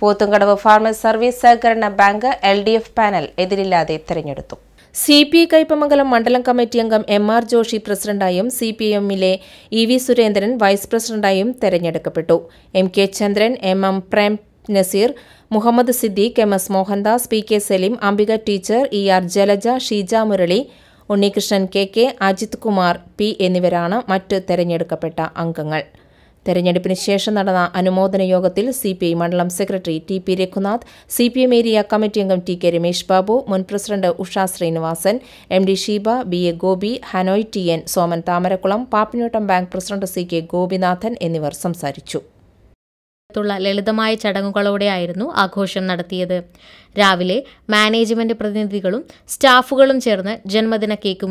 പോത്തുംകടവ് farmers service സഹകരണ bank L D F panel എതിരില്ലാതെ തെരഞ്ഞെടുത്തു സി പി ഐ കയ്പമംഗലം മണ്ഡലം കമ്മിറ്റി അംഗം എം ആർ ജോഷി പ്രസിഡന്റായും സി പി എമ്മിലെ ഇ വി സുരേന്ദ്രൻ വൈസ് പ്രസിഡന്റായും തെരഞ്ഞെടുക്കപ്പെട്ടു M K Chandran M M Prem Nazeer Muhammad Siddique M S Mohandas P K Saleem Ambika teacher E R Jalaja Sheeja Murali Unnikrishnan K K Ajith Kumar P എന്നിവരാണ് മറ്റ് തെരഞ്ഞെടുക്കപ്പെട്ട അംഗങ്ങൾ തെരഞ്ഞെടുപ്പിന് ശേഷം നടന്ന അനുമോദന യോഗത്തിൽ സി പി ഐ മണ്ഡലം secretary T P Raghunath C P M area committee അംഗം ടി കെ രമേശ് ബാബു മുൻ president Usha Sreenivasan M D Sheeba B A Gopi ഹനോയ് T N Soman Thamarakkulam Pappinottam bank president C K Gopinathan എന്നിവർ സംസാരിച്ചു ത്തുള്ള ലളിതമായ ചടങ്ങുകളോടെയായിരുന്നു ആഘോഷം നടത്തിയത് രാവിലെ മാനേജ്മെന്റ് പ്രതിനിധികളും സ്റ്റാഫുകളും ചേർന്ന് ജന്മദിന കേക്ക്